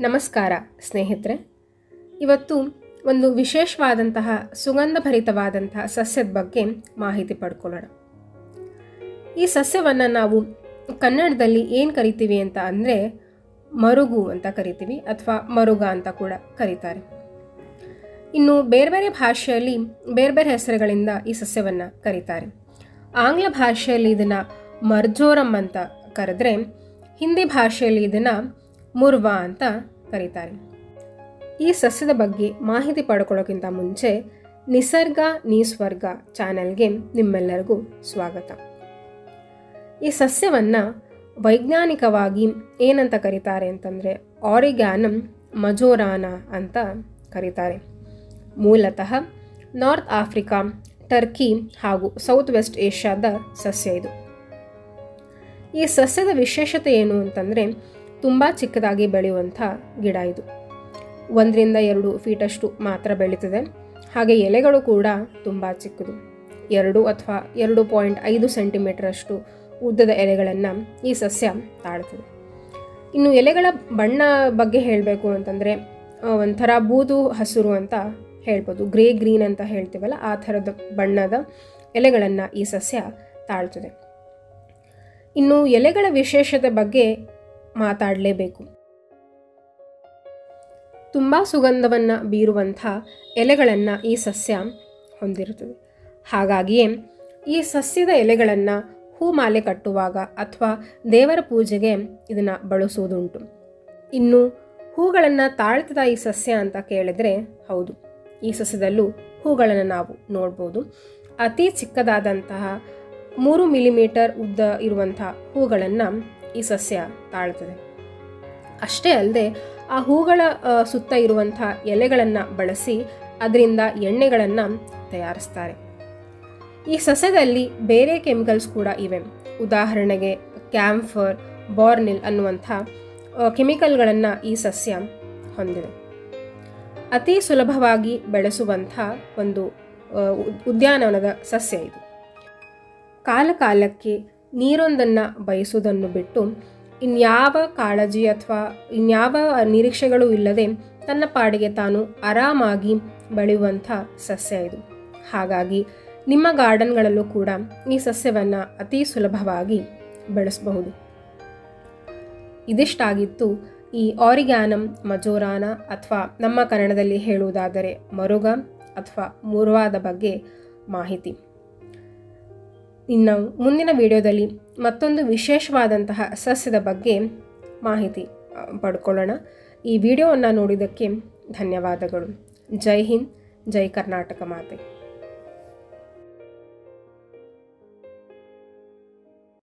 ನಮಸ್ಕಾರ ಸ್ನೇಹಿತರೆ ಇವತ್ತು ಒಂದು ವಿಶೇಷವಾದಂತಹ ಸುಗಂಧಭರಿತವಾದಂತಹ ಸಸ್ಯದ ಬಗ್ಗೆ ಮಾಹಿತಿ ಪಡ್ಕೊಳ್ಳೋಣ ಈ ಸಸ್ಯವನ್ನು ನಾವು ಕನ್ನಡದಲ್ಲಿ ಏನು ಕರಿತೀವಿ ಅಂತ ಅಂದರೆ ಮರುಗು ಅಂತ ಕರಿತೀವಿ ಅಥವಾ ಮರುಗ ಅಂತ ಕೂಡ ಕರೀತಾರೆ ಇನ್ನು ಬೇರೆ ಬೇರೆ ಭಾಷೆಯಲ್ಲಿ ಬೇರೆ ಬೇರೆ ಹೆಸರುಗಳಿಂದ ಈ ಸಸ್ಯವನ್ನು ಕರೀತಾರೆ ಆಂಗ್ಲ ಭಾಷೆಯಲ್ಲಿ ಇದನ್ನು ಮರ್ಜೋರಮ್ ಅಂತ ಕರೆದ್ರೆ ಹಿಂದಿ ಭಾಷೆಯಲ್ಲಿ ಇದನ್ನು ಮುರ್ವಾ ಅಂತ ಕರೀತಾರೆ ಈ ಸಸ್ಯದ ಬಗ್ಗೆ ಮಾಹಿತಿ ಪಡ್ಕೊಳ್ಳೋಕ್ಕಿಂತ ಮುಂಚೆ ನಿಸರ್ಗ ನೀಸ್ವರ್ಗ ಚಾನೆಲ್ಗೆ ನಿಮ್ಮೆಲ್ಲರಿಗೂ ಸ್ವಾಗತ ಈ ಸಸ್ಯವನ್ನು ವೈಜ್ಞಾನಿಕವಾಗಿ ಏನಂತ ಕರೀತಾರೆ ಅಂತಂದರೆ ಆರಿಗ್ಯಾನಮ್ ಮಜೋರಾನ ಅಂತ ಕರೀತಾರೆ ಮೂಲತಃ ನಾರ್ತ್ ಆಫ್ರಿಕಾ ಟರ್ಕಿ ಹಾಗೂ ಸೌತ್ ವೆಸ್ಟ್ ಏಷ್ಯಾದ ಸಸ್ಯ ಇದು ಈ ಸಸ್ಯದ ವಿಶೇಷತೆ ಏನು ಅಂತಂದರೆ ತುಂಬ ಚಿಕ್ಕದಾಗಿ ಬೆಳೆಯುವಂಥ ಗಿಡ ಇದು ಒಂದರಿಂದ ಎರಡು ಫೀಟಷ್ಟು ಮಾತ್ರ ಬೆಳೀತದೆ ಹಾಗೆ ಎಲೆಗಳು ಕೂಡ ತುಂಬ ಚಿಕ್ಕದು ಎರಡು ಅಥವಾ ಎರಡು ಪಾಯಿಂಟ್ ಐದು ಸೆಂಟಿಮೀಟರಷ್ಟು ಉದ್ದದ ಎಲೆಗಳನ್ನು ಈ ಸಸ್ಯ ತಾಳ್ತದೆ ಇನ್ನು ಎಲೆಗಳ ಬಣ್ಣ ಬಗ್ಗೆ ಹೇಳಬೇಕು ಅಂತಂದರೆ ಒಂಥರ ಬೂದು ಹಸಿರು ಅಂತ ಹೇಳ್ಬೋದು ಗ್ರೇ ಗ್ರೀನ್ ಅಂತ ಹೇಳ್ತೀವಲ್ಲ ಆ ಥರದ ಬಣ್ಣದ ಎಲೆಗಳನ್ನು ಈ ಸಸ್ಯ ತಾಳ್ತದೆ ಇನ್ನು ಎಲೆಗಳ ವಿಶೇಷತೆ ಬಗ್ಗೆ ಮಾತಾಡಲೇಬೇಕು ತುಂಬ ಸುಗಂಧವನ್ನು ಬೀರುವಂಥ ಎಲೆಗಳನ್ನು ಈ ಸಸ್ಯ ಹೊಂದಿರುತ್ತದೆ ಹಾಗಾಗಿಯೇ ಈ ಸಸ್ಯದ ಎಲೆಗಳನ್ನು ಹೂಮಾಲೆ ಕಟ್ಟುವಾಗ ಅಥವಾ ದೇವರ ಪೂಜೆಗೆ ಇದನ್ನು ಬಳಸುವುದುಂಟು ಇನ್ನು ಹೂಗಳನ್ನು ತಾಳ್ತದ ಈ ಸಸ್ಯ ಅಂತ ಕೇಳಿದರೆ ಹೌದು ಈ ಸಸ್ಯದಲ್ಲೂ ಹೂಗಳನ್ನು ನಾವು ನೋಡ್ಬೋದು ಅತಿ ಚಿಕ್ಕದಾದಂತಹ ಮೂರು ಮಿಲಿಮೀಟರ್ ಉದ್ದ ಇರುವಂಥ ಹೂಗಳನ್ನು ಈ ಸಸ್ಯ ತಾಳ್ತದೆ ಅಷ್ಟೇ ಅಲ್ಲದೆ ಆ ಹೂಗಳ ಸುತ್ತ ಇರುವಂಥ ಎಲೆಗಳನ್ನು ಬಳಸಿ ಅದರಿಂದ ಎಣ್ಣೆಗಳನ್ನು ತಯಾರಿಸ್ತಾರೆ ಈ ಸಸ್ಯದಲ್ಲಿ ಬೇರೆ ಕೆಮಿಕಲ್ಸ್ ಕೂಡ ಇವೆ ಉದಾಹರಣೆಗೆ ಕ್ಯಾಂಫರ್ ಬಾರ್ನಿಲ್ ಅನ್ನುವಂಥ ಕೆಮಿಕಲ್ಗಳನ್ನು ಈ ಸಸ್ಯ ಹೊಂದಿದೆ ಅತಿ ಸುಲಭವಾಗಿ ಬೆಳೆಸುವಂಥ ಒಂದು ಉದ್ಯಾನವನದ ಸಸ್ಯ ಇದು ಕಾಲ ಕಾಲಕ್ಕೆ ನೀರೊಂದನ್ನು ಬಯಸುವುದನ್ನು ಬಿಟ್ಟು ಇನ್ಯಾವ ಕಾಳಜಿ ಅಥವಾ ಇನ್ಯಾವ ನಿರೀಕ್ಷೆಗಳು ಇಲ್ಲದೆ ತನ್ನ ಪಾಡಿಗೆ ತಾನು ಆರಾಮಾಗಿ ಬೆಳೆಯುವಂಥ ಸಸ್ಯ ಇದು ಹಾಗಾಗಿ ನಿಮ್ಮ ಗಾರ್ಡನ್ಗಳಲ್ಲೂ ಕೂಡ ಈ ಸಸ್ಯವನ್ನು ಅತಿ ಸುಲಭವಾಗಿ ಬೆಳೆಸಬಹುದು ಇದಿಷ್ಟಾಗಿತ್ತು ಈ ಆರಿಗ್ಯಾನಮ್ ಮಜೋರಾನ ಅಥವಾ ನಮ್ಮ ಕನ್ನಡದಲ್ಲಿ ಹೇಳುವುದಾದರೆ ಮರುಗ ಅಥವಾ ಮುರುವಾದ ಬಗ್ಗೆ ಮಾಹಿತಿ ಇನ್ನು ಮುಂದಿನ ವಿಡಿಯೋದಲ್ಲಿ ಮತ್ತೊಂದು ವಿಶೇಷವಾದಂತಹ ಸಸ್ಯದ ಬಗ್ಗೆ ಮಾಹಿತಿ ಪಡ್ಕೊಳ್ಳೋಣ ಈ ವಿಡಿಯೋವನ್ನು ನೋಡಿದ್ದಕ್ಕೆ ಧನ್ಯವಾದಗಳು ಜೈ ಹಿಂದ್ ಜೈ ಕರ್ನಾಟಕ ಮಾತೆ